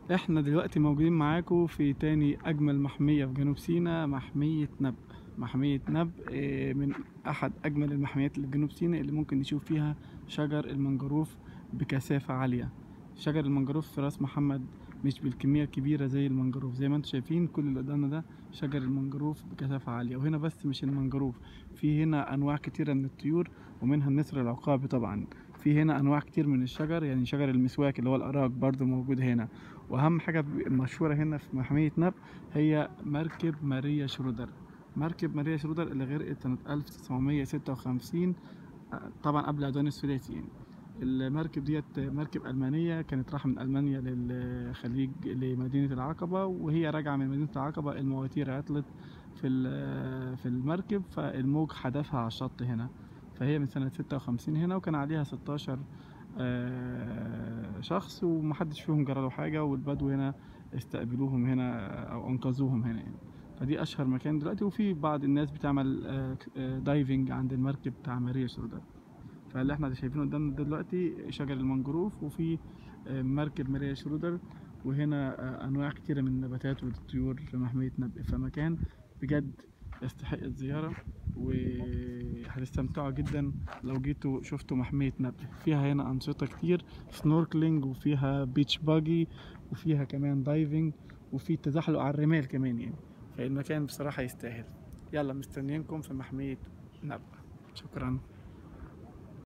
احنا دلوقتي موجودين معاكم في تاني اجمل محمية في جنوب سيناء محمية نب محمية نب آه، من احد اجمل المحميات اللي في جنوب سيناء اللي ممكن نشوف فيها شجر المنجروف بكثافة عالية شجر المنجروف في راس محمد مش بالكمية الكبيرة زي المنجروف زي ما انتم شايفين كل اللي قدامنا ده شجر المنجروف بكثافة عالية وهنا بس مش المنجروف في هنا انواع كتيرة من الطيور ومنها النسر العقابي طبعا في هنا انواع كتير من الشجر يعني شجر المسواك اللي هو الاراك برضو موجود هنا واهم حاجه مشهوره هنا في محميه نب هي مركب ماريا شرودر مركب ماريا شرودر اللي غرقت سنه 1956 آه، طبعا قبل عدوان الثلاثي يعني المركب ديت مركب ألمانية كانت رايحة من ألمانيا للخليج لمدينة العقبة وهي راجعة من مدينة العقبة المواتير عطلت في ال- في المركب فالموج حدفها على الشط هنا فهي من سنة ستة وخمسين هنا وكان عليها ستاشر شخص ومحدش فيهم جراله حاجة والبدو هنا استقبلوهم هنا أو أنقذوهم هنا يعني فدي أشهر مكان دلوقتي وفي بعض الناس بتعمل آه، آه، دايفنج عند المركب بتاع ماريا شرودر فاللي احنا شايفينه قدامنا ده دلوقتي شجر المنجروف وفي آه، مركب ماريا شرودر وهنا آه، أنواع كتيرة من النباتات والطيور في محمية نبق فمكان بجد يستحق الزيارة وهتستمتعوا جدا لو جيتوا شفتوا محمية نبق فيها هنا أنشطة كتير سنوركلينج وفيها بيتش باجي وفيها كمان دايفنج وفي تزحلق على الرمال كمان يعني فالمكان بصراحة يستاهل يلا مستنيينكم في محمية نبق شكرا